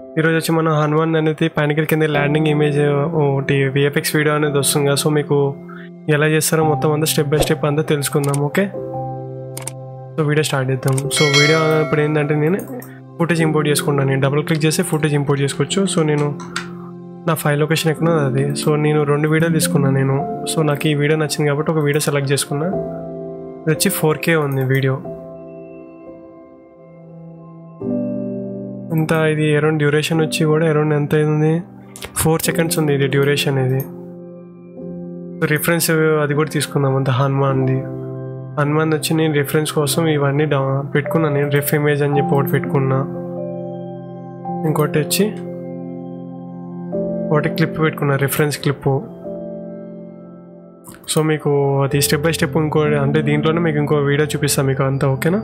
ఈరోజు వచ్చి మనం హనుమాన్ అనేది పైనకి కింద ల్యాండింగ్ ఇమేజ్ ఒకటి విఎఫ్ఎక్స్ వీడియో అనేది వస్తుంది కదా సో మీకు ఎలా చేస్తారో మొత్తం అంతా స్టెప్ బై స్టెప్ అంతా తెలుసుకుందాం ఓకే సో వీడియో స్టార్ట్ చేద్దాం సో వీడియో ఇప్పుడు ఏంటంటే నేను ఫుటేజ్ ఇంపోర్ట్ చేసుకుంటాను నేను డబుల్ క్లిక్ చేస్తే ఫుటేజ్ ఇంపోర్ట్ చేసుకోవచ్చు సో నేను నా ఫైల్ లొకేషన్ ఎక్కడ అది సో నేను రెండు వీడియోలు తీసుకున్నాను నేను సో నాకు ఈ వీడియో నచ్చింది కాబట్టి ఒక వీడియో సెలెక్ట్ చేసుకున్నా ఇది వచ్చి ఫోర్ కే ఉంది వీడియో ఎంత ఇది అరౌండ్ డ్యూరేషన్ వచ్చి కూడా అరౌండ్ ఎంత ఉంది ఫోర్ సెకండ్స్ ఉంది ఇది డ్యూరేషన్ ఇది రిఫరెన్స్ అది కూడా తీసుకుందాం అంత హనుమాన్ది హనుమాన్ వచ్చి నేను రిఫరెన్స్ కోసం ఇవన్నీ డౌ పెట్టుకున్నాను నేను రిఫ్ ఇమేజ్ అని చెప్పి ఒకటి పెట్టుకున్నా ఇంకోటి వచ్చి ఒకటి క్లిప్ పెట్టుకున్నా రిఫరెన్స్ క్లిప్ సో మీకు అది స్టెప్ బై స్టెప్ ఇంకో అంటే దీంట్లోనే మీకు ఇంకో వీడియో చూపిస్తాను మీకు అంతా ఓకేనా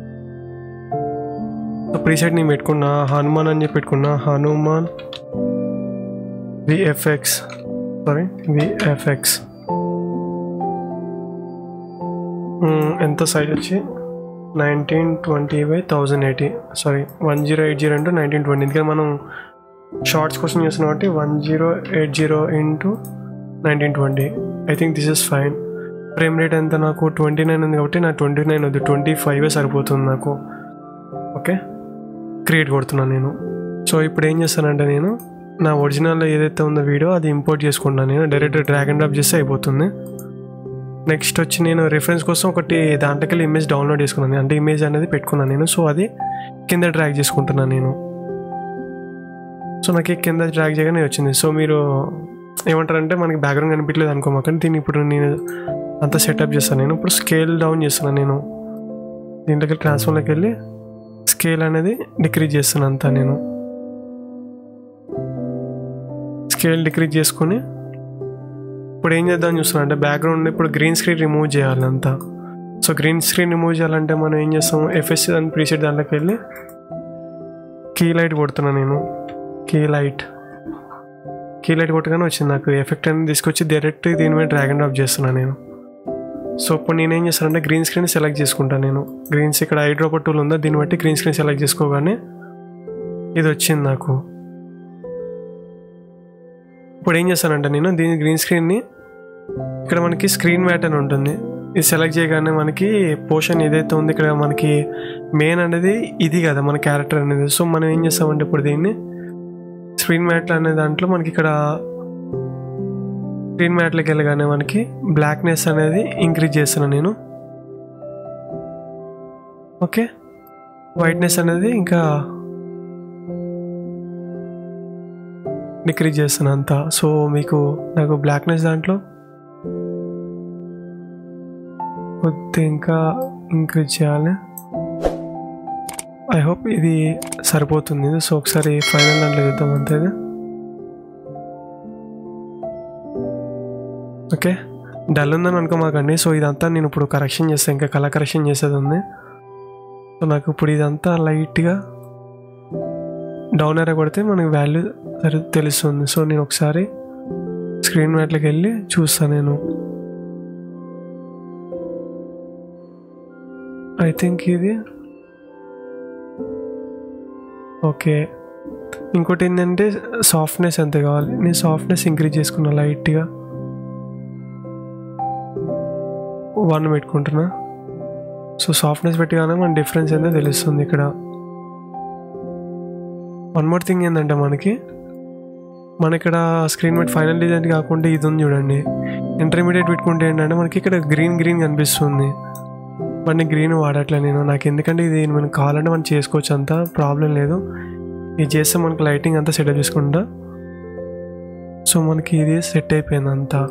సో ప్రీసెట్ నేను పెట్టుకున్నా హనుమాన్ అని చెప్పి పెట్టుకున్నా హనుమాన్ విఎఫ్ఎక్స్ సారీ విఎఫ్ఎక్స్ ఎంత సైజ్ వచ్చి nineteen twenty by thousand eighty sorry one zero eight zero into nineteen twenty ఎందుకంటే మనం షార్ట్స్ కోసం చేస్తున్నాం కాబట్టి one zero eight zero into nineteen twenty I think this is fine frame rate ఎంత నాకు twenty nine ఉంది కాబట్టి నాకు ట్వంటీ నైన్ వద్దు ట్వంటీ ఫైవ్ సరిపోతుంది నాకు ఓకే క్రియేట్ కొడుతున్నాను నేను సో ఇప్పుడు ఏం చేస్తానంటే నేను నా ఒరిజినల్ ఏదైతే ఉందో వీడియో అది ఇంపోర్ట్ చేసుకుంటాను నేను డైరెక్ట్ డ్రాగ్ అండ్ డ్రాప్ చేస్తే అయిపోతుంది నెక్స్ట్ వచ్చి నేను రిఫరెన్స్ కోసం ఒకటి దాంట్లోకి వెళ్ళి ఇమేజ్ డౌన్లోడ్ చేసుకున్నాను అంటే ఇమేజ్ అనేది పెట్టుకున్నాను నేను సో అది కింద డ్రాగ్ చేసుకుంటున్నాను నేను సో నాకు ఈ కింద డ్రాగ్ చేయగానే వచ్చింది సో మీరు ఏమంటారంటే మనకి బ్యాక్గ్రౌండ్ కనిపించలేదు అనుకోమాకండి దీన్ని ఇప్పుడు నేను అంతా సెటప్ చేస్తాను నేను ఇప్పుడు స్కేల్ డౌన్ చేస్తున్నాను నేను దీంట్లోకి ట్రాన్స్ఫర్లోకి వెళ్ళి స్కేల్ అనేది డిక్రీజ్ చేస్తున్నాను అంతా నేను స్కేల్ డిక్రీజ్ చేసుకొని ఇప్పుడు ఏం చేద్దాం చూస్తున్నా అంటే బ్యాక్గ్రౌండ్ ఇప్పుడు గ్రీన్ స్క్రీన్ రిమూవ్ చేయాలి అంతా సో గ్రీన్ స్క్రీన్ రిమూవ్ చేయాలంటే మనం ఏం చేస్తాం ఎఫ్ఎస్ అని ప్రీసెట్ దాంట్లోకి వెళ్ళి కీ లైట్ కొడుతున్నా నేను కీ లైట్ కీ లైట్ కొట్టగానే వచ్చింది నాకు ఎఫెక్ట్ అనేది తీసుకొచ్చి డైరెక్ట్ దీని మీద డ్రాగ్ అండ్ డ్రాప్ చేస్తున్నాను నేను సో ఇప్పుడు నేనేం చేస్తానంటే గ్రీన్ స్క్రీన్ సెలెక్ట్ చేసుకుంటాను నేను గ్రీన్స్ ఇక్కడ ఐ డ్రాపర్ టూల్ ఉందా దీన్ని బట్టి గ్రీన్ స్క్రీన్ సెలెక్ట్ చేసుకోగానే ఇది వచ్చింది నాకు ఇప్పుడు ఏం చేస్తానంటే నేను దీని గ్రీన్ స్క్రీన్ని ఇక్కడ మనకి స్క్రీన్ మ్యాట్ అని ఉంటుంది ఇది సెలెక్ట్ చేయగానే మనకి పోర్షన్ ఏదైతే ఉంది ఇక్కడ మనకి మెయిన్ అనేది ఇది కదా మన క్యారెక్టర్ అనేది సో మనం ఏం చేస్తామంటే ఇప్పుడు దీన్ని స్క్రీన్ మ్యాట్ అనే దాంట్లో మనకి ఇక్కడ స్క్రీన్ మ్యాట్లోకి వెళ్ళగానే మనకి బ్లాక్నెస్ అనేది ఇంక్రీజ్ చేస్తున్నాను నేను ఓకే వైట్నెస్ అనేది ఇంకా డిక్రీజ్ చేస్తాను అంతా సో మీకు నాకు బ్లాక్నెస్ దాంట్లో కొద్ది ఇంకా ఇంక్రీజ్ చేయాలి ఐ హోప్ ఇది సరిపోతుంది సో ఒకసారి ఫైనల్ దాంట్లో చూద్దాం అంతే ఓకే డల్ ఉందని అనుకోమాకండి సో ఇదంతా నేను ఇప్పుడు కరెక్షన్ చేస్తాను ఇంకా కలర్ కరెక్షన్ చేసేది ఉంది సో నాకు ఇప్పుడు ఇదంతా లైట్గా డౌన్ ఎరా కొడితే మనకి వాల్యూ తెలుస్తుంది సో నేను ఒకసారి స్క్రీన్ మ్యాట్లోకి వెళ్ళి చూస్తాను నేను ఐ థింక్ ఇది ఓకే ఇంకోటి ఏంటంటే సాఫ్ట్నెస్ ఎంత కావాలి నేను సాఫ్ట్నెస్ ఇంక్రీజ్ చేసుకున్నా లైట్గా వన్ పెట్టుకుంటున్నా సో సాఫ్ట్నెస్ పెట్టగానే మన డిఫరెన్స్ ఏందో తెలుస్తుంది ఇక్కడ వన్ మోర్ థింగ్ ఏంటంటే మనకి మన ఇక్కడ స్క్రీన్ మీద ఫైనల్ డిజైన్ కాకుండా ఇది ఉంది చూడండి ఇంటర్మీడియట్ పెట్టుకుంటే ఏంటంటే మనకి ఇక్కడ గ్రీన్ గ్రీన్ కనిపిస్తుంది మన గ్రీన్ వాడట్లే నేను నాకు ఎందుకంటే ఇది మనకి కావాలంటే మనం చేసుకోవచ్చు అంతా ప్రాబ్లం లేదు ఇది చేస్తే మనకి లైటింగ్ అంతా సెటప్ చేసుకుంటా సో మనకి ఇది సెట్ అయిపోయింది అంతా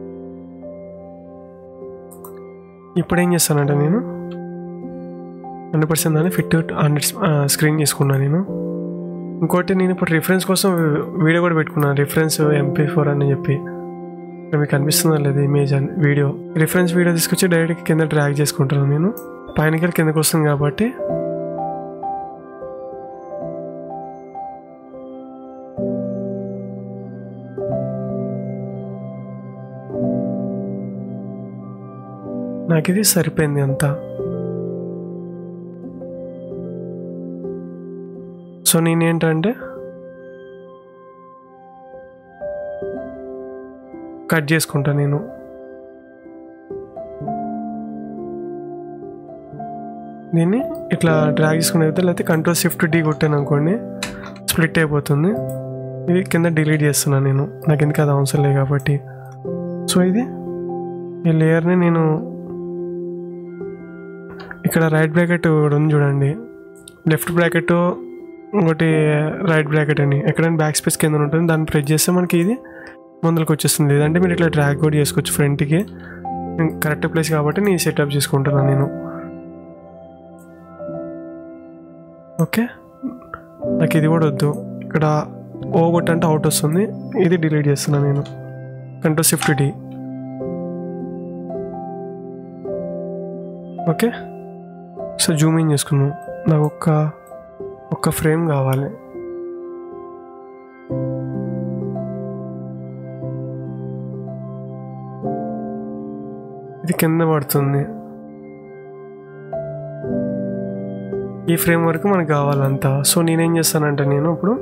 ఇప్పుడు ఏం చేస్తానంటే నేను హండ్రెడ్ పర్సెంట్ దాన్ని ఫిట్ హండ్రెడ్ స్క్రీన్ చేసుకున్నాను నేను ఇంకోటి నేను ఇప్పుడు రిఫరెన్స్ కోసం వీడియో కూడా పెట్టుకున్నాను రిఫరెన్స్ ఎంపీ ఫోర్ అని చెప్పి ఇక్కడ మీకు అనిపిస్తుందా లేదు ఇమేజ్ అని వీడియో రిఫరెన్స్ వీడియో తీసుకొచ్చి డైరెక్ట్ కింద డ్రాగ్ చేసుకుంటాను నేను పైనకి కిందకి వస్తుంది కాబట్టి నాకు ఇది సరిపోయింది అంతా సో నేనేంటంటే కట్ చేసుకుంటా నేను దీన్ని ఇట్లా డ్రాగ్ చేసుకుని అయితే లేకపోతే కంట్రోల్ షిఫ్ట్ డి కొట్టాను అనుకోండి స్ప్లిట్ అయిపోతుంది ఇది కింద డిలీట్ చేస్తున్నాను నేను నాకు ఎందుకు అది అవసరం లేదు కాబట్టి సో ఇది ఈ లేయర్ని నేను ఇక్కడ రైట్ బ్రాకెట్ ఒకటి ఉంది చూడండి లెఫ్ట్ బ్రాకెట్ ఇంకోటి రైట్ బ్రాకెట్ అని ఎక్కడైనా బ్యాక్ స్పేస్ కింద ఉంటుంది దాన్ని ప్రెస్ చేస్తే మనకి ఇది ముందుకు వచ్చేస్తుంది లేదంటే మీరు ఇట్లా డ్రాగ్ కూడా చేసుకోవచ్చు ఫ్రంట్కి కరెక్ట్ ప్లేస్ కాబట్టి నేను సెటప్ చేసుకుంటున్నాను నేను ఓకే నాకు ఇది కూడా వద్దు ఇక్కడ ఓ కొట్ అంటే అవుట్ వస్తుంది ఇది డిలీట్ చేస్తున్నాను నేను control shift D okay so zoom in చేసుకుందాం నాకు ఒక్క ఒక్క ఫ్రేమ్ కావాలి ఇది కింద పడుతుంది ఈ ఫ్రేమ్ వరకు మనకు కావాలంతా సో నేనేం చేస్తానంటే నేను ఇప్పుడు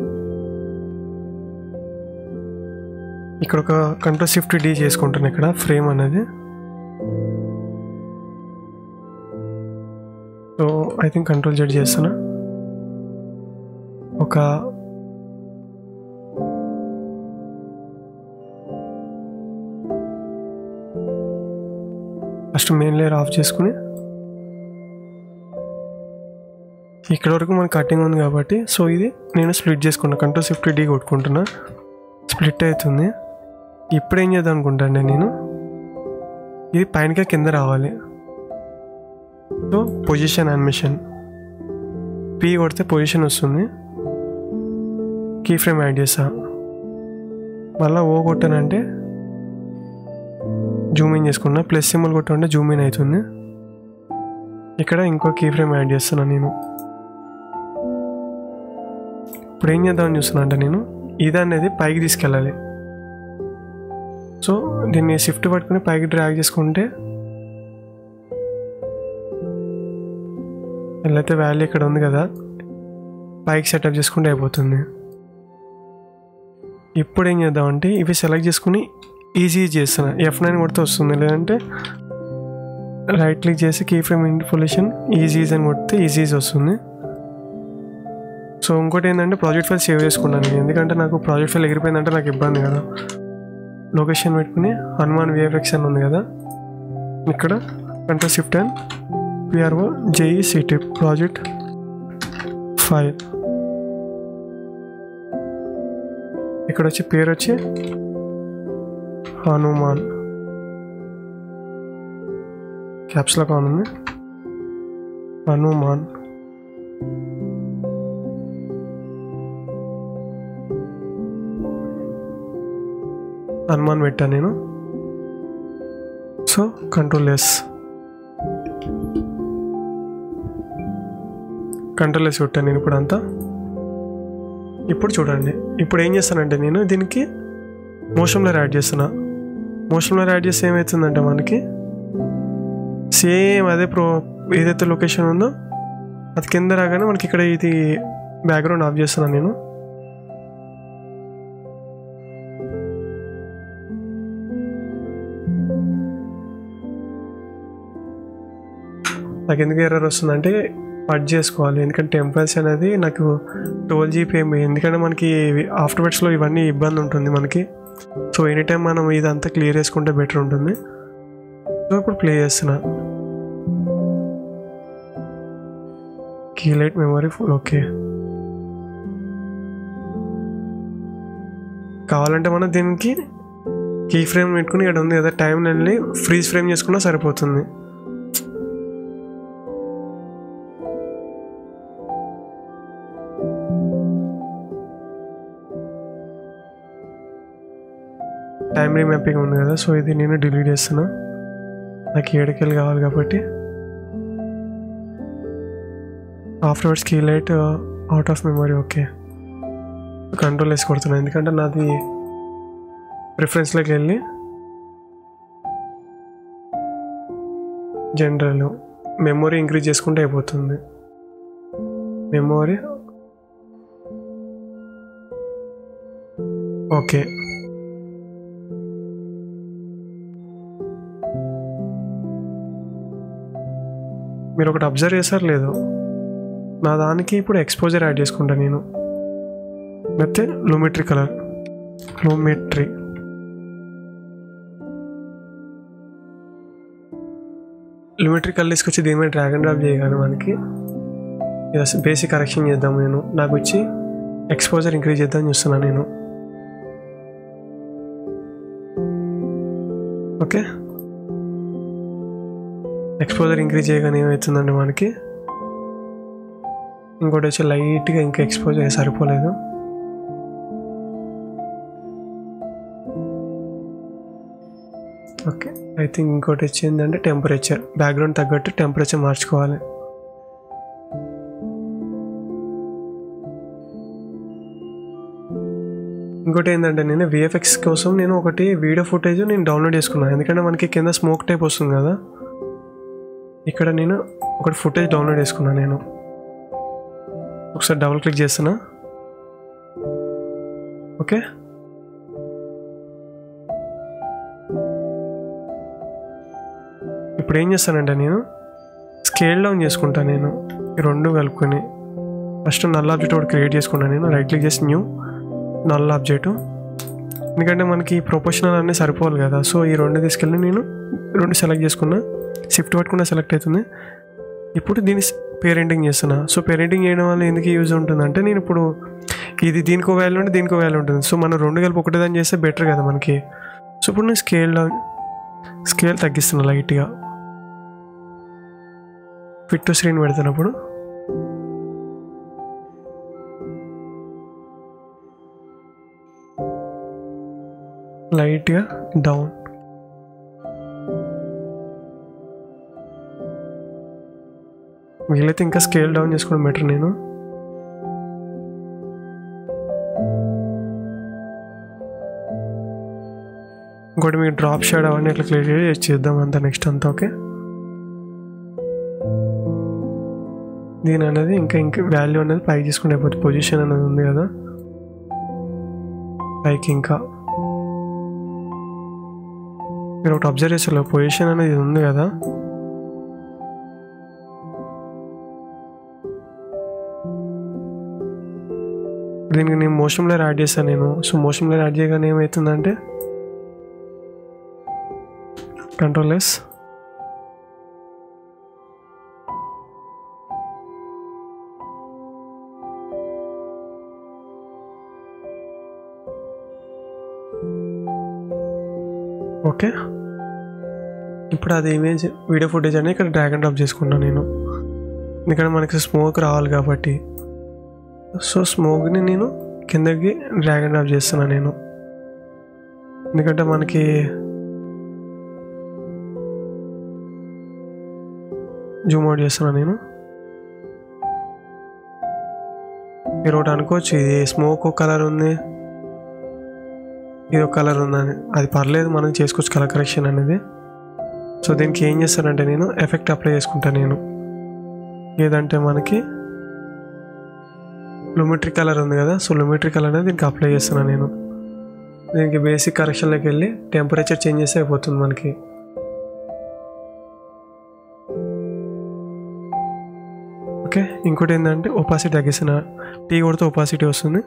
ఇక్కడ ఒక కంట్రోల్ షిఫ్ట్ డి చేసుకుంటాను ఇక్కడ ఫ్రేమ్ అనేది so I think control Z చేస్తున్నా ఒక ఫస్ట్ మెయిన్ లేయర్ ఆఫ్ చేసుకుని ఇక్కడ వరకు మనకి కటింగ్ ఉంది కాబట్టి సో ఇది నేను స్ప్లిట్ చేసుకున్నా కంట్రోల్ షిఫ్ట్ డి కొట్టుకుంటున్నా స్ప్లిట్ అవుతుంది ఇప్పుడు ఏం చేద్దాం అనుకుంటాండి నేను ఇది పైనకే కింద రావాలి సో పొజిషన్ అనిమేషన్ పీ కొడితే పొజిషన్ వస్తుంది కీ ఫ్రేమ్ యాడ్ చేస్తా మళ్ళీ ఓ కొట్టానంటే జూమ్ ఇన్ చేసుకున్నా ప్లస్ సింబల్ కొట్టాలంటే జూమ్ ఇన్ అవుతుంది ఇక్కడ ఇంకో కీ ఫ్రేమ్ యాడ్ చేస్తున్నాను నేను ఇప్పుడు ఏం చేద్దామని చూస్తున్నా అంటే నేను ఇది అనేది పైకి తీసుకెళ్ళాలి సో దీన్ని షిఫ్ట్ పట్టుకుని పైకి డ్రాగ్ చేసుకుంటే వెళ్ళైతే వాల్యూ ఇక్కడ ఉంది కదా పైకి సెటప్ చేసుకుంటే అయిపోతుంది ఇప్పుడు ఏం చేద్దామంటే ఇవి సెలెక్ట్ చేసుకుని ఈజీ చేస్తున్నా ఎఫ్ నైన్ కొడితే వస్తుంది లేదంటే రైట్ క్లిక్ చేసి కీ ఫ్రేమ్ ఇన్ఫర్మేషన్ ఈజీజ్ అని కొడితే ఈజీజ్ వస్తుంది సో ఇంకోటి ఏంటంటే ప్రాజెక్ట్ ఫైల్ సేవ్ చేసుకున్నాను నేను ఎందుకంటే నాకు ప్రాజెక్ట్ ఫైల్ ఎగిరిపోయిందంటే నాకు ఇబ్బంది కదా లొకేషన్ పెట్టుకుని హనుమాన్ విఎఫ్ఎక్స్ అని ఉంది కదా ఇక్కడ కంట్రోల్ షిఫ్ట్ అండ్ పిఆర్ఓ జేఈ సిటీ ప్రాజెక్ట్ ఫైల్ ఇక్కడ వచ్చి పేరు వచ్చి హనుమాన్ క్యాప్స్లో కానుంది హనుమాన్ హనుమాన్ పెట్టాను నేను so control S control S కొట్టాను నేను ఇప్పుడు అంతా ఇప్పుడు చూడండి ఇప్పుడు ఏం చేస్తానంటే నేను దీనికి మోషన్లో యాడ్ చేస్తున్నా మోషన్లో యాడ్ చేస్తే ఏమవుతుందంటే మనకి సేమ్ అదే ప్రో ఏదైతే లొకేషన్ ఉందో అది కింద రాగానే మనకి ఇక్కడ ఇది బ్యాక్గ్రౌండ్ ఆఫ్ చేస్తున్నాను నేను నాకు ఎందుకు ఎర్రర్ వస్తుందంటే పట్ చేసుకోవాలి ఎందుకంటే టెంపల్స్ అనేది నాకు ట్వెల్వ్ జీబీ ఏమి ఎందుకంటే మనకి ఆఫ్టర్ బెట్స్లో ఇవన్నీ ఇబ్బంది ఉంటుంది మనకి సో ఎనీ టైం మనం ఇదంతా క్లియర్ చేసుకుంటే బెటర్ ఉంటుంది సో ఇప్పుడు ప్లే చేస్తున్నా కీలైట్ మెమరీ ఫుల్ ఓకే కావాలంటే మనం దీనికి కీ ఫ్రేమ్ పెట్టుకుని ఇక్కడ ఉంది కదా టైం వెళ్ళి ఫ్రీజ్ ఫ్రేమ్ చేసుకున్నా సరిపోతుంది టైం రీమ్యాపింగ్ ఉంది కదా సో ఇది నేను డిలీట్ చేస్తున్నా నాకు ఏడుకెళ్ళి కావాలి కాబట్టి afterwards key light out of memory okay control వేసి కొడుతున్నాను ఎందుకంటే నాది ప్రిఫరెన్స్లోకి వెళ్ళి జనరల్ మెమొరీ ఇంక్రీజ్ చేసుకుంటే అయిపోతుంది మెమొరీ ఓకే మీరు ఒకటి అబ్జర్వ్ చేశారు లేదు నా దానికి ఇప్పుడు ఎక్స్పోజర్ యాడ్ చేసుకుంటా నేను లేకపోతే లూమెట్రీ కలర్ లూమెట్రీ లూమెట్రీ కలర్ తీసుకొచ్చి దీని మీద డ్రాగన్ డ్రాప్ చేయగానే మనకి బేసిక్ కరెక్షన్ చేద్దాం నేను నాకు వచ్చి ఎక్స్పోజర్ ఇంక్రీజ్ చేద్దాం చూస్తున్నాను నేను ఓకే ఎక్స్పోజర్ ఇంక్రీజ్ చేయగానే ఏమవుతుందండి మనకి ఇంకోటి వచ్చి లైట్గా ఇంకా ఎక్స్పోజర్ సరిపోలేదు ఓకే ఐ థింక్ ఇంకోటి వచ్చి ఏంటంటే టెంపరేచర్ బ్యాక్గ్రౌండ్ తగ్గట్టు టెంపరేచర్ మార్చుకోవాలి ఇంకోటి ఏంటంటే నేను విఎఫ్ఎక్స్ కోసం నేను ఒకటి వీడియో ఫుటేజ్ నేను డౌన్లోడ్ చేసుకున్నాను ఎందుకంటే మనకి కింద స్మోక్ టైప్ వస్తుంది కదా ఇక్కడ నేను ఒకటి ఫుటేజ్ డౌన్లోడ్ చేసుకున్నాను నేను ఒకసారి డబుల్ క్లిక్ చేస్తున్నా ఓకే ఇప్పుడు ఏం చేస్తానంటే నేను స్కేల్ డౌన్ చేసుకుంటాను నేను ఈ రెండు కలుపుకొని ఫస్ట్ నల్ల ఆబ్జెక్ట్ ఒకటి క్రియేట్ చేసుకున్నాను నేను రైట్ క్లిక్ చేసి న్యూ నల్ల ఆబ్జెక్ట్ ఎందుకంటే మనకి ప్రొపోషనల్ అన్నీ సరిపోవాలి కదా సో ఈ రెండు తీసుకెళ్ళి నేను రెండు సెలెక్ట్ చేసుకున్నా షిఫ్ట్ పట్టుకున్న సెలెక్ట్ అవుతుంది ఇప్పుడు దీన్ని పేరెంటింగ్ చేస్తున్నా సో పేరెంటింగ్ చేయడం వల్ల ఎందుకు యూజ్ ఉంటుందంటే నేను ఇప్పుడు ఇది దీనికో వాల్యూ ఉంటే దీనికో వాల్యూ ఉంటుంది సో మనం రెండు కలిపి ఒకటే దాన్ని చేస్తే బెటర్ కదా మనకి సో ఇప్పుడు నేను స్కేల్ డౌన్ స్కేల్ తగ్గిస్తున్నా లైట్గా ఫిట్ టు స్క్రీన్ పెడుతున్నప్పుడు లైట్గా డౌన్ వీలైతే ఇంకా స్కేల్ డౌన్ చేసుకోవడం బెటర్ నేను ఇంకోటి మీకు డ్రాప్ షేడ్ అవన్నీ ఇట్లా క్లియర్ చేసి చేద్దాం అంతా నెక్స్ట్ అంతా ఓకే దీని అనేది ఇంకా ఇంకా వాల్యూ అనేది పైకి తీసుకుంటే అయిపోతుంది పొజిషన్ అనేది ఉంది కదా పైకి ఇంకా మీరు ఒకటి అబ్జర్వ్ చేస్తారు పొజిషన్ అనేది ఉంది కదా దీనికి నేను మోషన్ బ్లర్ యాడ్ చేస్తాను నేను సో మోషన్ బ్లర్ యాడ్ చేయగానే ఏమవుతుందంటే కంట్రోల్ ఎస్ ఓకే ఇప్పుడు అది ఇమేజ్ వీడియో ఫుటేజ్ అనేది ఇక్కడ డ్రాగ్ అండ్ డ్రాప్ చేసుకున్నాను నేను ఎందుకంటే మనకి స్మోక్ రావాలి కాబట్టి సో స్మోక్ని నేను కిందకి డ్రాగ్ అండ్ డ్రాప్ చేస్తున్నాను నేను ఎందుకంటే మనకి జూమ్ అవుట్ చేస్తున్నాను నేను మీరు ఒకటి అనుకోవచ్చు ఇది స్మోక్ ఒక కలర్ ఉంది ఇది ఒక కలర్ ఉందని అది పర్లేదు మనం చేసుకోవచ్చు కలర్ కరెక్షన్ అనేది సో దీనికి ఏం చేస్తానంటే నేను ఎఫెక్ట్ అప్లై చేసుకుంటాను నేను ఏదంటే మనకి లుమిట్రీ కలర్ ఉంది కదా సో లుమిట్రీ కలర్ అనేది దీనికి అప్లై చేస్తున్నాను నేను దీనికి బేసిక్ కరెక్షన్లోకి వెళ్ళి టెంపరేచర్ చేంజ్ చేస్తే అయిపోతుంది మనకి ఓకే ఇంకోటి ఏంటంటే ఒపాసిటీ తగ్గిస్తున్న టీ కొడితే ఒపాసిటీ వస్తుంది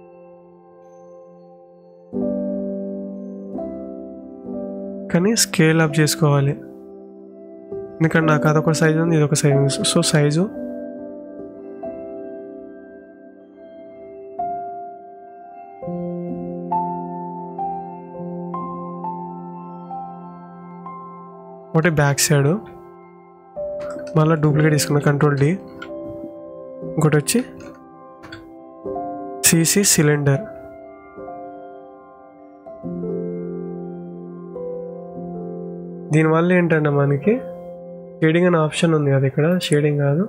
కానీ స్కేల్ అప్ చేసుకోవాలి ఎందుకంటే నాకు అదొక సైజు ఉంది ఇదొక సైజు ఉంది సో సైజు ఒకటి బ్యాక్ సైడ్ మళ్ళీ డూప్లికేట్ తీసుకున్న కంట్రోల్ డి ఇంకోటి వచ్చి సిసి సిలిండర్ దీనివల్ల ఏంటంటే మనకి షేడింగ్ అనే ఆప్షన్ ఉంది కదా ఇక్కడ షేడింగ్ కాదు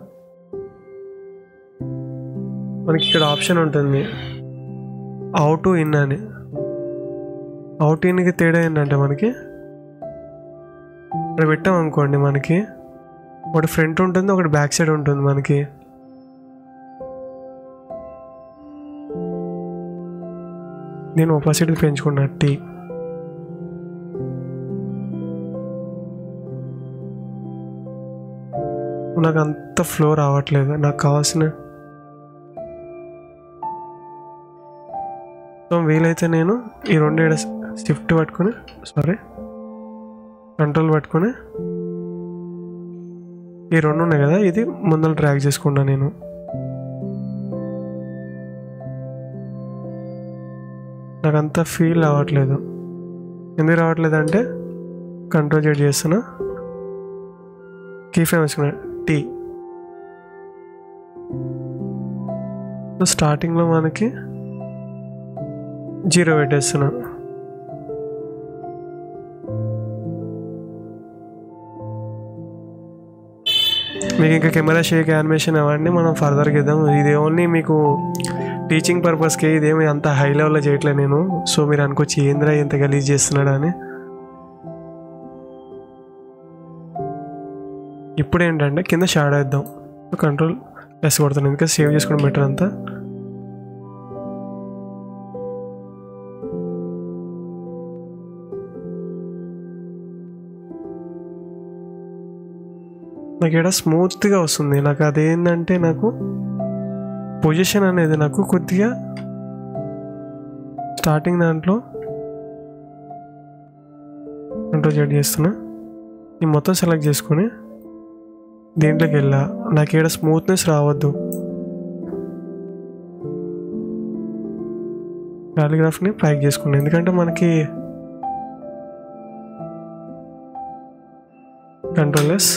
మనకి ఇక్కడ ఆప్షన్ ఉంటుంది అవుట్ ఇన్ అని అవుట్ ఇన్కి తేడా ఏంటంటే మనకి ఇక్కడ పెట్టాం అనుకోండి మనకి ఒకటి ఫ్రంట్ ఉంటుంది ఒకటి బ్యాక్ సైడ్ ఉంటుంది మనకి నేను ఒపాసిటీ పెంచుకున్నా టీ నాకు అంత ఫ్లో రావట్లేదు నాకు కావాల్సిన సో వీలైతే నేను ఈ రెండు ఈడ షిఫ్ట్ పట్టుకొని సారీ కంట్రోల్ పట్టుకొని ఈ రెండు ఉన్నాయి కదా ఇది ముందర డ్రాగ్ చేసుకుంటా నేను నాకు అంత ఫీల్ అవ్వట్లేదు ఎందుకు రావట్లేదు అంటే కంట్రోల్ చేట్ చేస్తున్నా కీ ఫ్రేమ్ వేసుకున్నా టీ స్టార్టింగ్లో మనకి జీరో పెట్టేస్తున్నా మీకు ఇంకా కెమెరా షేక్ యానిమేషన్ అవన్నీ మనం ఫర్దర్గా ఇద్దాం ఇది ఓన్లీ మీకు టీచింగ్ పర్పస్కి ఇదేమి అంత హై లెవెల్లో చేయట్లేదు నేను సో మీరు అనుకోవచ్చు ఏంద్రా ఎంత గలీజ్ చేస్తున్నాడు అని ఇప్పుడు ఏంటంటే కింద షాడో వేద్దాం కంట్రోల్ ప్లస్ కొడతాను ఎందుకంటే సేవ్ చేసుకోవడం బెటర్ అంతా నాకు ఇక్కడ స్మూత్గా వస్తుంది నాకు అదేంటంటే నాకు పొజిషన్ అనేది నాకు కొద్దిగా స్టార్టింగ్ దాంట్లో కంట్రోల్ చెడ్ చేస్తున్నా ఈ మొత్తం సెలెక్ట్ చేసుకొని దీంట్లోకి వెళ్ళా నాకు ఇక్కడ స్మూత్నెస్ రావద్దు పాలిగ్రాఫ్ని ప్యాక్ చేసుకున్నాను ఎందుకంటే మనకి కంట్రోలెస్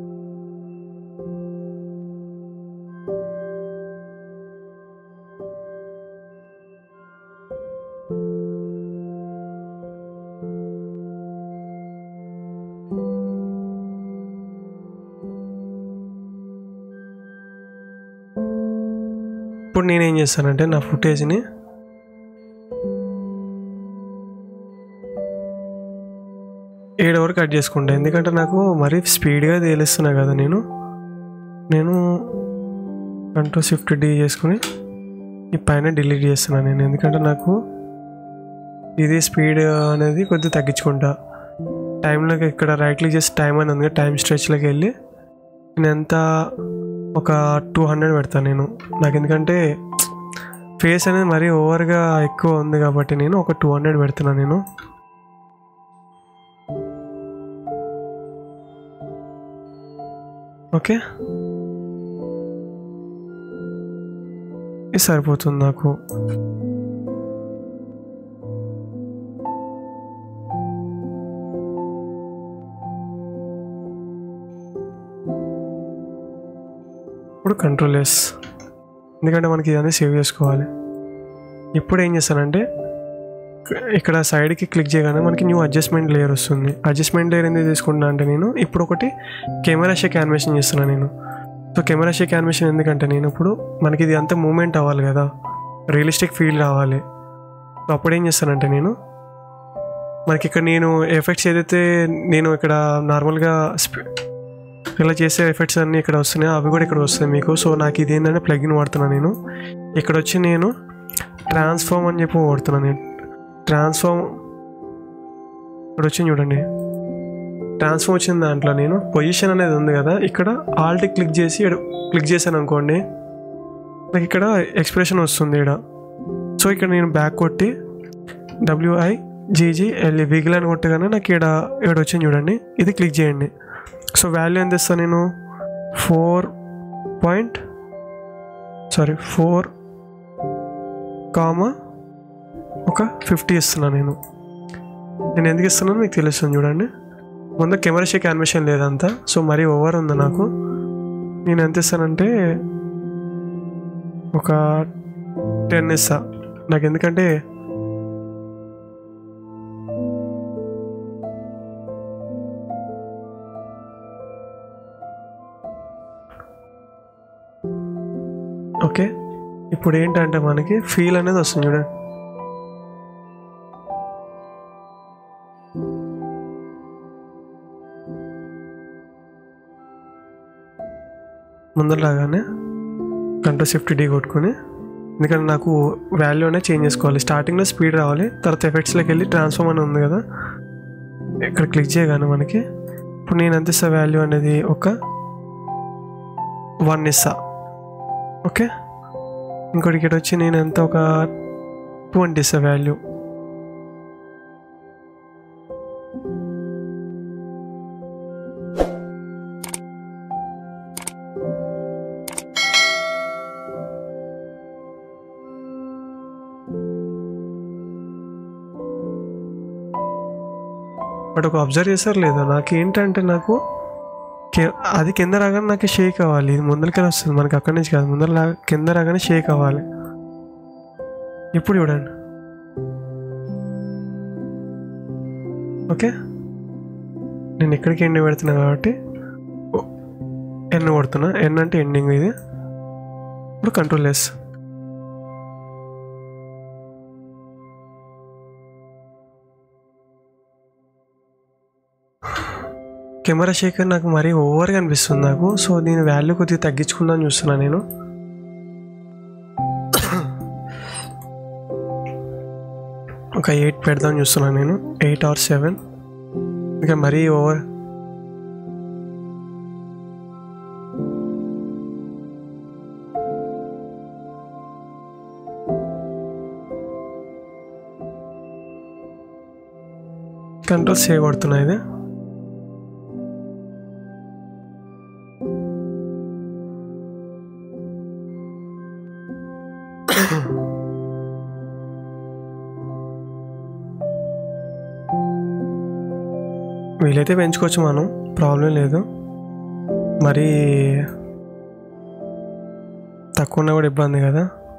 ఇప్పుడు నేనేం చేస్తానంటే నా ఫుటేజ్ని ఏడు వరకు కట్ చేసుకుంటా ఎందుకంటే నాకు మరీ స్పీడ్గా తేలిస్తున్నా కదా నేను నేను కంట్రోల్ షిఫ్ట్ డి చేసుకుని ఈ పైన డిలీట్ చేస్తున్నాను నేను ఎందుకంటే నాకు ఇది స్పీడ్ అనేది కొద్దిగా తగ్గించుకుంటా టైంలోకి ఇక్కడ రైట్ క్లిక్ చేసి టైం అని ఉంది టైం స్ట్రెచ్లోకి వెళ్ళి నేను ఎంత ఒక టూ హండ్రెడ్ పెడతాను నేను నాకు ఎందుకంటే ఫేస్ అనేది మరీ ఓవర్గా ఎక్కువ ఉంది కాబట్టి నేను ఒక టూ హండ్రెడ్ పెడుతున్నాను నేను ఓకే ఇది సరిపోతుంది నాకు ఇప్పుడు కంట్రోల్ ఎస్ ఎందుకంటే మనకి ఇదన్నీ సేవ్ చేసుకోవాలి ఇప్పుడు ఏం చేస్తానంటే ఇక్కడ సైడ్కి క్లిక్ చేయగానే మనకి న్యూ అడ్జస్ట్మెంట్ లేయర్ వస్తుంది అడ్జస్ట్మెంట్ లేయర్ ఎందుకు తీసుకుంటున్నా అంటే నేను ఇప్పుడు ఒకటి కెమెరా షేక్ యానిమేషన్ చేస్తున్నాను నేను సో కెమెరా షేక్ యానిమేషన్ ఎందుకంటే నేను ఇప్పుడు మనకి ఇది అంతా మూమెంట్ అవ్వాలి కదా రియలిస్టిక్ ఫీల్ రావాలి సో అప్పుడు ఏం చేస్తానంటే నేను మనకి ఇక్కడ నేను ఎఫెక్ట్స్ ఏదైతే నేను ఇక్కడ నార్మల్గా స్పీ- ఇలా చేసే ఎఫెక్ట్స్ అన్నీ ఇక్కడ వస్తున్నాయి అవి కూడా ఇక్కడ వస్తాయి మీకు సో నాకు ఇది ఏంటంటే ప్లగిన్ వాడుతున్నాను నేను ఇక్కడ వచ్చి నేను ట్రాన్స్ఫార్మ్ అని చెప్పి వాడుతున్నాను నేను ట్రాన్స్ఫార్మ్ ఇక్కడ వచ్చింది చూడండి ట్రాన్స్ఫార్మ్ వచ్చిన దాంట్లో నేను పొజిషన్ అనేది ఉంది కదా ఇక్కడ ఆల్ట్ క్లిక్ చేసి ఈడ క్లిక్ చేశాను అనుకోండి నాకు ఇక్కడ ఎక్స్ప్రెషన్ వస్తుంది ఇక్కడ సో ఇక్కడ నేను బ్యాక్ కొట్టి డబ్ల్యూఐ జీజీ ఎల్ఈ విగిల్ అని కొట్టగానే నాకు ఇక్కడ ఇక్కడ వచ్చింది చూడండి ఇది క్లిక్ చేయండి సో వాల్యూ ఎంత ఇస్తాను నేను four point sorry four comma ఒక ఫిఫ్టీ ఇస్తున్నాను నేను నేను ఎందుకు ఇస్తున్నాను మీకు తెలుస్తుంది చూడండి ముందు కెమెరా షేక్ యానిమేషన్ లేదంతా సో మరీ ఓవర్ ఉంది నాకు నేను ఎంత ఇస్తానంటే ఒక టెన్ ఇస్తా నాకు ఎందుకంటే ఓకే ఇప్పుడు ఏంటంటే మనకి ఫీల్ అనేది వస్తుంది చూడండి ముందరలాగానే కంట్రోల్ షిఫ్ట్ డి కొట్టుకొని ఎందుకంటే నాకు వాల్యూ అనేది చేంజ్ చేసుకోవాలి స్టార్టింగ్లో స్పీడ్ రావాలి తర్వాత ఎఫెక్ట్స్లోకి వెళ్ళి ట్రాన్స్ఫార్మ్ అని ఉంది కదా ఇక్కడ క్లిక్ చేయగానే మనకి ఇప్పుడు నేను ఎంత ఇస్తా వాల్యూ అనేది ఒక వన్ ఇస్తా ఓకే ఇంకోటి ఇక్కడ వచ్చి నేను ఎంత ఒక ట్వంటీ ఇస్తా వాల్యూ బట్ ఒక అబ్జర్వ్ చేశారు లేదా నాకు ఏంటంటే నాకు కి- అది కింద రాగానే నాకు షేక్ అవ్వాలి ఇది ముందరికెళ్ళి వస్తుంది మనకి అక్కడి నుంచి కాదు ముందర లా- కింద రాగానే షేక్ అవ్వాలి ఇప్పుడు చూడండి ఓకే నేను ఇక్కడికి ఎండ్ పెడుతున్నా కాబట్టి ఎన్ కొడుతున్నా ఎన్ అంటే ఎండింగ్ ఇది ఇప్పుడు కంట్రోల్ లెస్ కెమెరా షేకర్ నాకు మరీ ఓవర్గా అనిపిస్తుంది నాకు సో దీని వాల్యూ కొద్దిగా తగ్గించుకుందాం చూస్తున్నా నేను ఒక ఎయిట్ పెడదాం చూస్తున్నాను నేను ఎయిట్ ఆర్ సెవెన్ ఇక మరీ ఓవర్ కంట్రోల్ సేవ్ కొడుతున్నా ఇది వీలైతే పెంచుకోవచ్చు మనం ప్రాబ్లం లేదు మరి తక్కువ ఉన్నా కూడా ఇబ్బంది కదా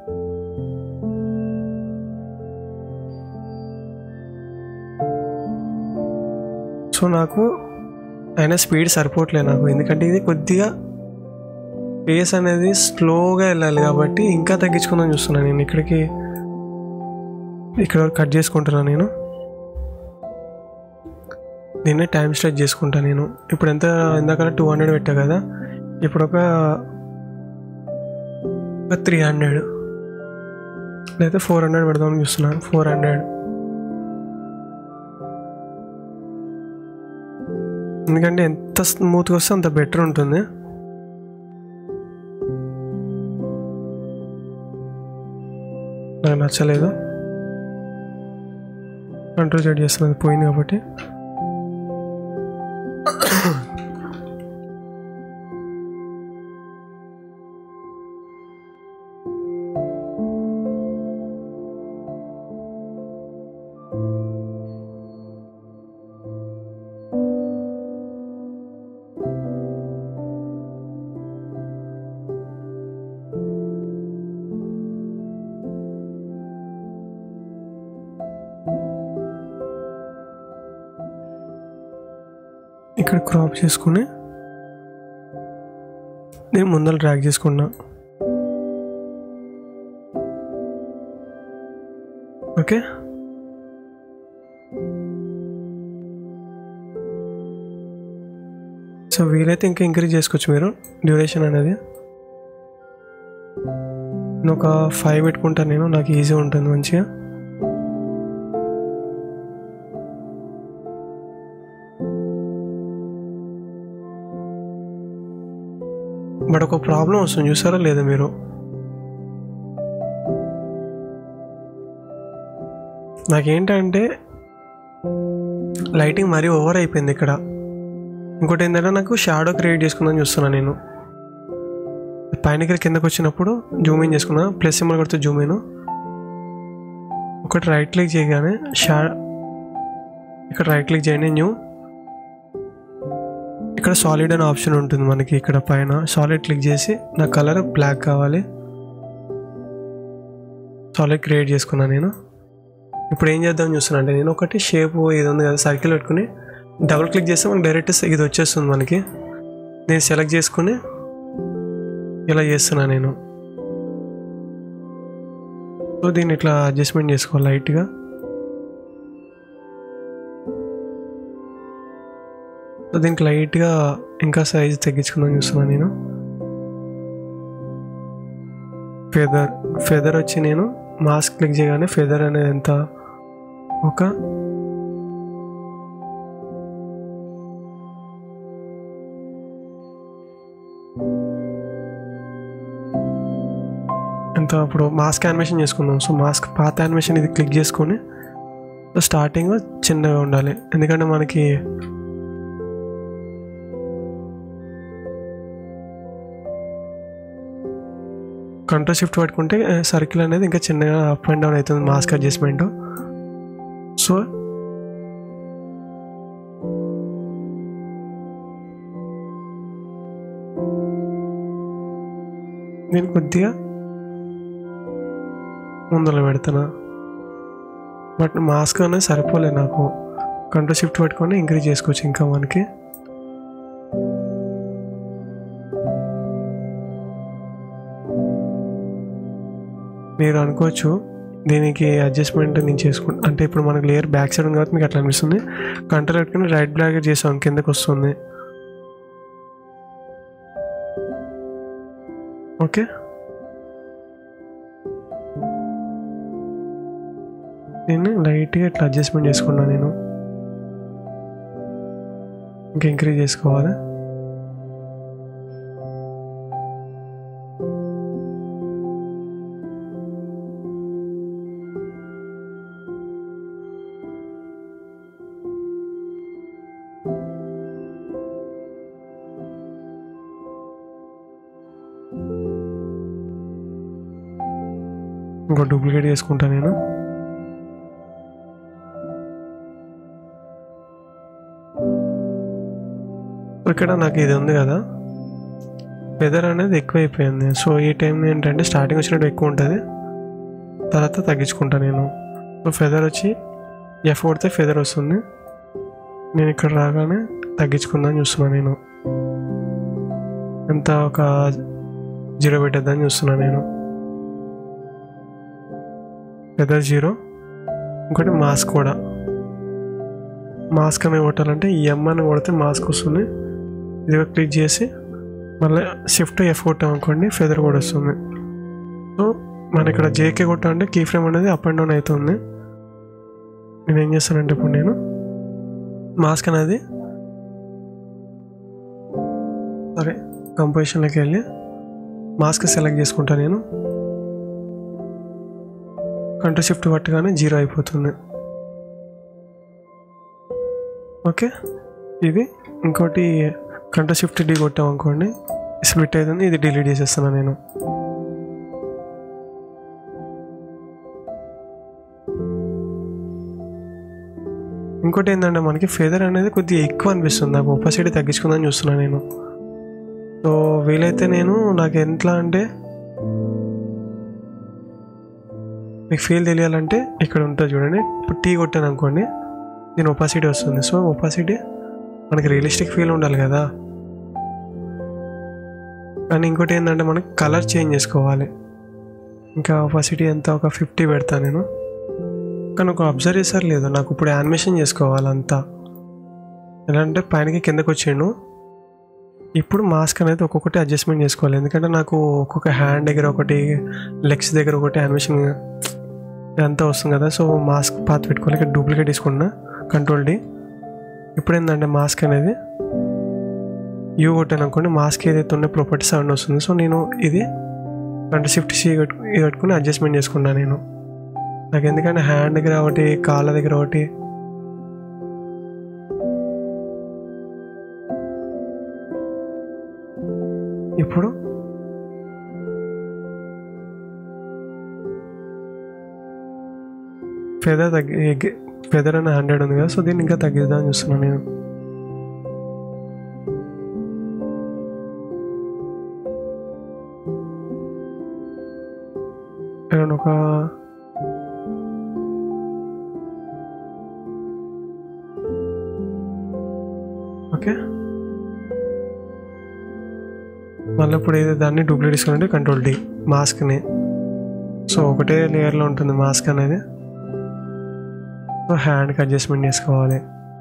సో నాకు అయినా స్పీడ్ సరిపోవట్లేదు నాకు ఎందుకంటే ఇది కొద్దిగా పేస్ అనేది స్లోగా వెళ్ళాలి కాబట్టి ఇంకా తగ్గించుకుందాం చూస్తున్నాను నేను ఇక్కడికి ఇక్కడ వరకు కట్ చేసుకుంటున్నాను నేను దీన్నే టైం స్ట్రెచ్ చేసుకుంటా నేను ఇప్పుడు ఎంత ఇందాక టూ హండ్రెడ్ పెట్టా కదా ఇప్పుడు ఒక ఒక త్రీ హండ్రెడ్ లేదా ఫోర్ హండ్రెడ్ పెడదామని చూస్తున్నాను ఫోర్ హండ్రెడ్ ఎందుకంటే ఎంత స్మూత్గా వస్తే అంత బెటర్ ఉంటుంది నాకు నచ్చలేదు కంట్రోల్ సెట్ చేస్తున్నది పోయింది కాబట్టి ఇక్కడ క్రాప్ చేసుకుని నేను ముందర డ్రాగ్ చేసుకున్నా ఓకే సో వీలైతే ఇంకా ఇంక్రీజ్ చేసుకోవచ్చు మీరు డ్యూరేషన్ అనేది నేను ఒక ఫైవ్ పెట్టుకుంటాను నేను నాకు ఈజీ ఉంటుంది మంచిగా బట్ ఒక ప్రాబ్లం వస్తుంది చూసారా లేదా మీరు నాకేంటంటే లైటింగ్ మరీ ఓవర్ అయిపోయింది ఇక్కడ ఇంకోటి ఏంటంటే నాకు షాడో క్రియేట్ చేసుకుందాం చూస్తున్నా నేను పైన కిందకి వచ్చినప్పుడు జూమ్ ఇన్ చేసుకున్నా ప్లస్ సింబల్ కొడితే జూమ్ ఇన్ ఒకటి రైట్ క్లిక్ చేయగానే షా ఇక్కడ రైట్ క్లిక్ చేయండి న్యూ ఇక్కడ సాలిడ్ అనే ఆప్షన్ ఉంటుంది మనకి ఇక్కడ పైన సాలిడ్ క్లిక్ చేసి నా కలర్ బ్లాక్ కావాలి సాలిడ్ క్రియేట్ చేసుకున్నా నేను ఇప్పుడు ఏం చేద్దాం చూస్తున్నా అంటే నేను ఒకటి షేప్ ఇది ఉంది కదా సర్కిల్ పెట్టుకుని డబుల్ క్లిక్ చేస్తే మనకి డైరెక్ట్ ఇది వచ్చేస్తుంది మనకి నేను సెలెక్ట్ చేసుకుని ఇలా చేస్తున్నా నేను సో దీన్ని ఇట్లా అడ్జస్ట్మెంట్ చేసుకోవాలి లైట్గా సో దీనికి లైట్గా ఇంకా సైజ్ తగ్గించుకుందాం చూస్తున్నాను నేను ఫెదర్ ఫెదర్ వచ్చి నేను మాస్క్ క్లిక్ చేయగానే ఫెదర్ అనేది ఎంత ఒక ఇంత ఇప్పుడు మాస్క్ యానిమేషన్ చేసుకుందాం సో మాస్క్ పాత యానిమేషన్ ఇది క్లిక్ చేసుకొని స్టార్టింగ్ చిన్నగా ఉండాలి ఎందుకంటే మనకి కంట్రోల్ షిఫ్ట్ పట్టుకుంటే సర్కిల్ అనేది ఇంకా చిన్నగా అప్ అండ్ డౌన్ అవుతుంది మాస్క్ అడ్జస్ట్మెంట్ సో నేను కొద్దిగా ముందర పెడతాను బట్ మాస్క్ అనేది సరిపోలే నాకు కంట్రోల్ షిఫ్ట్ పెట్టుకొని ఇంక్రీజ్ చేసుకోవచ్చు ఇంకా మనకి మీరు అనుకోవచ్చు దీనికి అడ్జస్ట్మెంట్ నేను చేసుకుంటా అంటే ఇప్పుడు మనకి లేయర్ బ్యాక్ సైడ్ ఉంది కాబట్టి మీకు అట్లా అనిపిస్తుంది కంట్రోల్ పెట్టుకుని రైట్ బ్లాకెట్ చేసాం కిందకి వస్తుంది ఓకే నేను లైట్గా ఇట్లా అడ్జస్ట్మెంట్ చేసుకున్నాను నేను ఇంకా ఇంక్రీజ్ చేసుకోవాలి ఇంకో డూప్లికేట్ చేసుకుంటా నేను ఇక్కడ నాకు ఇది ఉంది కదా వెదర్ అనేది ఎక్కువైపోయింది సో ఈ టైం ఏంటంటే స్టార్టింగ్ వచ్చినట్టు ఎక్కువ ఉంటుంది తర్వాత తగ్గించుకుంటా నేను సో ఫెదర్ వచ్చి ఎఫ్ కొడితే ఫెదర్ వస్తుంది నేను ఇక్కడ రాగానే తగ్గించుకుందామని చూస్తున్నాను నేను ఎంత ఒక జీరో పెట్టేద్దని చూస్తున్నాను నేను వెదర్ జీరో ఇంకోటి మాస్క్ కూడా మాస్క్ అనేది కొట్టాలంటే ఈ ఎమ్ అని కొడితే మాస్క్ వస్తుంది ఇది క్లిక్ చేసి మళ్ళీ షిఫ్ట్ ఎఫ్ కొట్టాం అనుకోండి ఫెదర్ కూడా వస్తుంది సో మన ఇక్కడ జేకే కొట్టాలంటే కీ ఫ్రేమ్ అనేది అప్ అండ్ డౌన్ అవుతుంది నేను ఏం చేస్తానంటే ఇప్పుడు నేను మాస్క్ అనేది సరే కంపోజిషన్లోకి వెళ్ళి మాస్క్ సెలెక్ట్ చేసుకుంటా నేను కంట్రోల్ షిఫ్ట్ పట్టగానే జీరో అయిపోతుంది ఓకే ఇది ఇంకోటి కంట్రోల్ షిఫ్ట్ డి కొట్టాం అనుకోండి స్ప్లిట్ అవుతుంది ఇది డిలీట్ చేసేస్తున్నాను నేను ఇంకోటి ఏంటంటే మనకి ఫెదర్ అనేది కొద్దిగా ఎక్కువ అనిపిస్తుంది నాకు ఒపాసిటీ తగ్గించుకుందని చూస్తున్నాను నేను సో వీలైతే నేను నాకు ఎట్లా అంటే మీకు ఫీల్ తెలియాలంటే ఇక్కడ ఉంటుంది చూడండి ఇప్పుడు టీ కొట్టాను అనుకోండి దీని ఒపాసిటీ వస్తుంది సో ఒపాసిటీ మనకి రియలిస్టిక్ ఫీల్ ఉండాలి కదా కానీ ఇంకోటి ఏంటంటే మనకి కలర్ చేంజ్ చేసుకోవాలి ఇంకా ఒపాసిటీ ఎంత ఒక ఫిఫ్టీ పెడతా నేను కానీ ఒక అబ్జర్వ్ చేసారు లేదు నాకు ఇప్పుడు యానిమేషన్ చేసుకోవాలి అంతా ఎలా అంటే పైనకి కిందకి వచ్చిండు ఇప్పుడు మాస్క్ అనేది ఒక్కొక్కటి అడ్జస్ట్మెంట్ చేసుకోవాలి ఎందుకంటే నాకు ఒక్కొక్క హ్యాండ్ దగ్గర ఒకటి లెగ్స్ దగ్గర ఒకటి యానిమేషన్ ఇదంతా వస్తుంది కదా సో మాస్క్ పాత పెట్టుకోవాలి ఇక్కడ డూప్లికేట్ తీసుకున్నా కంట్రోల్ డి ఇప్పుడు ఏంటంటే మాస్క్ అనేది యూ కొట్టాను అనుకోండి మాస్క్ ఏదైతే ఉన్న ప్రాపర్టీ సౌండ్ వస్తుంది సో నేను ఇది అంటే షిఫ్ట్ సి ఇది పెట్టుకుని అడ్జస్ట్మెంట్ చేసుకున్నాను నేను నాకు ఎందుకంటే హ్యాండ్ దగ్గర ఒకటి కాళ్ళ దగ్గర ఒకటి ఇప్పుడు ఫెదర్ తగ్గి ఫెదర్ అనే హండ్రెడ్ ఉంది కదా సో దీన్ని ఇంకా తగ్గిద్దామని చూస్తున్నాను నేను అరౌండ్ ఒక ఓకే మళ్ళీ ఇప్పుడు ఏదో దాన్ని డూప్లికేట్ తీసుకుంటే కంట్రోల్ డి మాస్క్ని సో ఒకటే లేయర్లో ఉంటుంది మాస్క్ అనేది సో హ్యాండ్కి అడ్జస్ట్మెంట్ చేసుకోవాలి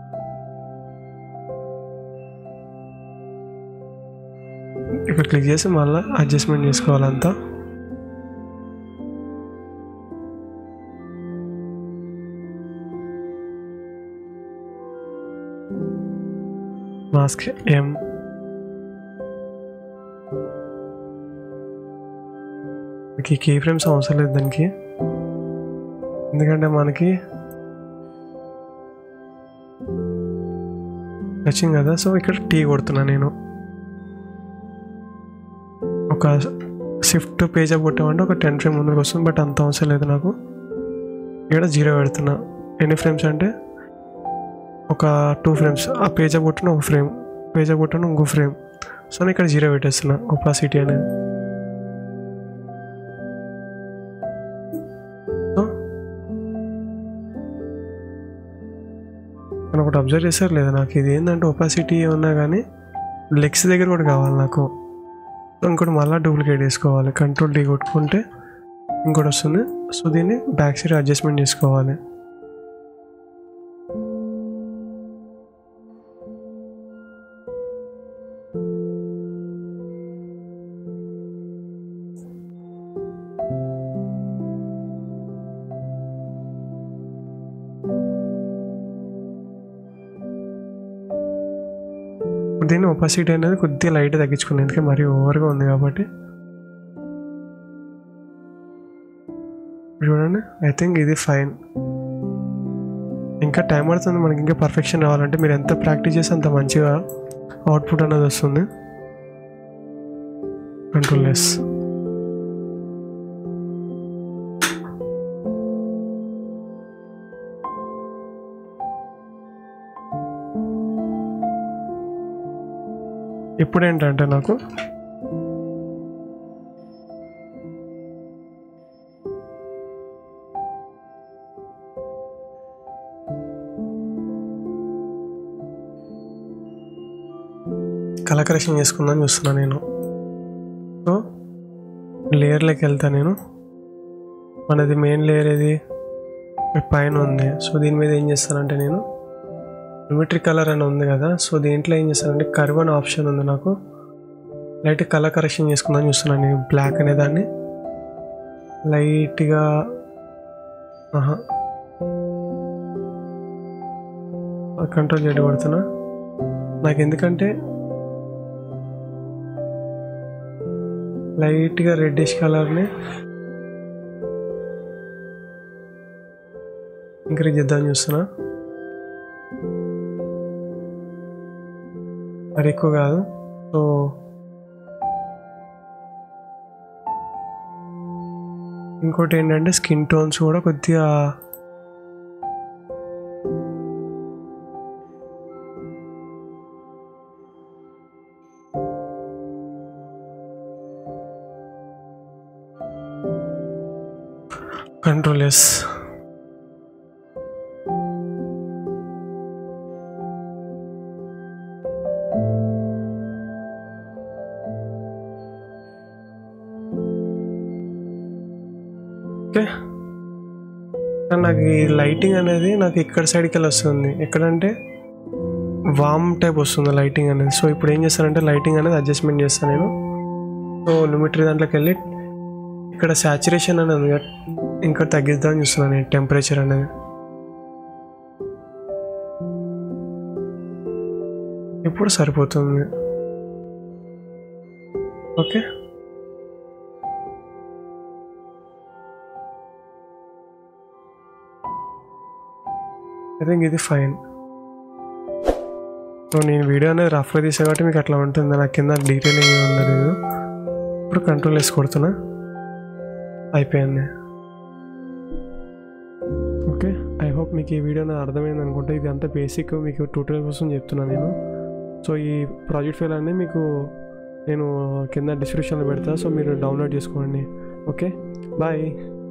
ఇక్కడ క్లిక్ చేసి మళ్ళీ అడ్జస్ట్మెంట్ చేసుకోవాలంతా మాస్క్ ఎం మనకి కీ ఫ్రేమ్స్ అవసరం లేదు దానికి ఎందుకంటే మనకి నచ్చింది కదా సో ఇక్కడ టీ కొడుతున్నా నేను ఒక షిఫ్ట్ పేజ్ అప్ కొట్టామంటే ఒక టెన్ ఫ్రేమ్ ముందుకు వస్తుంది బట్ అంత అవసరం లేదు నాకు ఇక్కడ జీరో పెడుతున్నా ఎన్ని ఫ్రేమ్స్ అంటే ఒక టూ ఫ్రేమ్స్ ఆ పేజ్ అప్ కొట్టిన ఒక ఫ్రేమ్ పేజ్ అప్ కొట్టిన ఇంకో ఫ్రేమ్ సో నేను ఇక్కడ జీరో పెట్టేస్తున్నా ఒపాసిటీ అనేది సో మనం ఒకటి అబ్జర్వ్ చేశారు లేదా నాకు ఇది ఏంటంటే ఒపాసిటీ ఉన్నా కానీ లెగ్స్ దగ్గర కూడా కావాలి నాకు సో ఇంకోటి మళ్ళీ డూప్లికేట్ చేసుకోవాలి కంట్రోల్ డీ కొట్టుకుంటే ఇంకోటి వస్తుంది సో దీన్ని బ్యాక్ సైడ్ అడ్జస్ట్మెంట్ చేసుకోవాలి దీన్ని ఒపాసిటీ అనేది కొద్దిగా లైట్ తగ్గించుకున్నాను ఎందుకంటే మరీ ఓవర్గా ఉంది కాబట్టి చూడండి ఐ థింక్ ఇది ఫైన్ ఇంకా టైం పడుతుంది మనకి ఇంకా పర్ఫెక్షన్ రావాలంటే మీరు ఎంత ప్రాక్టీస్ చేస్తే అంత మంచిగా అవుట్పుట్ అనేది వస్తుంది కంట్రోల్ లెస్ ఇప్పుడు ఏంటంటే నాకు కలర్ కరెక్షన్ చేసుకుందాం చూస్తున్నాను నేను సో లేయర్లోకి వెళ్తా నేను మనది మెయిన్ లేయర్ ఇది పైన ఉంది సో దీని మీద ఏం చేస్తానంటే నేను లిమిటరీ కలర్ అని ఉంది కదా సో దీంట్లో ఏం చేస్తానంటే కర్వ్ అనే ఆప్షన్ ఉంది నాకు లైట్ కలర్ కరెక్షన్ చేసుకుందాం చూస్తున్నాను నేను బ్లాక్ అనే దాన్ని లైట్గా ఆహా కంట్రోల్ చేయడం పడుతున్నా నాకు ఎందుకంటే లైట్గా రెడ్డిష్ కలర్ని ఇంక్రీజ్ చేద్దామని చూస్తున్నా మరి ఎక్కువ కాదు సో ఇంకోటి ఏంటంటే స్కిన్ టోన్స్ కూడా కొద్దిగా కంట్రోల్ ఎస్ ఓకే కానీ నాకు ఈ లైటింగ్ అనేది నాకు ఇక్కడ సైడ్కి వెళ్ళి వస్తుంది ఎక్కడంటే వామ్ టైప్ వస్తుంది లైటింగ్ అనేది సో ఇప్పుడు ఏం చేస్తానంటే లైటింగ్ అనేది అడ్జస్ట్మెంట్ చేస్తాను నేను సో లిమిటరీ దాంట్లోకి వెళ్ళి ఇక్కడ సాచురేషన్ అనేది ఉంది కదా, ఇంకా తగ్గిద్దామని చూస్తున్నాను నేను టెంపరేచర్ అనేది ఇప్పుడు సరిపోతుంది ఓకే ఐ థింక్ ఇది ఫైన్ సో నేను వీడియో అనేది రఫ్గా తీసా కాబట్టి మీకు అట్లా ఉంటుంది నాకు కింద డీటెయిలింగ్ ఏమి ఉండలేదు ఇప్పుడు కంట్రోల్ వేసి కొడుతున్నా అయిపోయింది ఓకే ఐ హోప్ మీకు ఈ వీడియో నాకు అర్థమైంది అనుకుంటే ఇది అంతా బేసిక్ మీకు ట్యూటోరియల్ కోసం చెప్తున్నాను నేను సో ఈ ప్రాజెక్ట్ ఫైల్ అనేది మీకు నేను కింద డిస్క్రిప్షన్లో పెడతా సో మీరు డౌన్లోడ్ చేసుకోండి ఓకే బాయ్